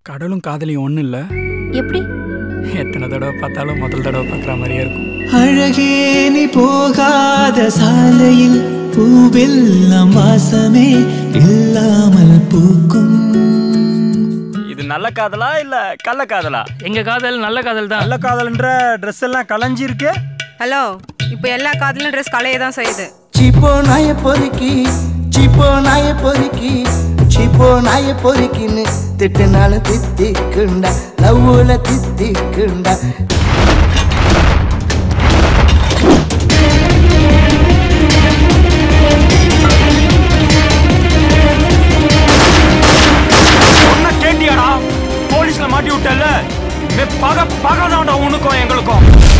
கடலும் காதலியும் ஒன்றும் இல்லை எப்படி எத்தனை தடவை பார்த்தாலும் முதல் தடவை பார்க்குற மாதிரியே இருக்கும் அழகே நீ போகாத சாலையில் பூவெல்லாம் வாசமே இல்லாமல் பூக்கும் இது நல்ல காதலா இல்ல கள்ள காதலா எங்க காதல் நல்ல காதல் தான் நல்ல காதல்ன்ற ட்ரெஸ் எல்லாம் கலைஞ்சி இருக்கு ஹலோ இப்போ எல்லா காதலும் ட்ரெஸ் கலையை தான் செய்யுது சிப்போ நாய பொறுக்கி சிப்போ நாய பொறுக்கி சிப்போ நாய பொறுக்கின்னு திட்டுனாலும் தித்திக்குண்டா லவ்வுல தித்திக்குண்டா சொன்ன கேட்டியாடா போலீஸ்ல மாட்டி விட்டல பக பகதான்டா உனக்கும் எங்களுக்கும்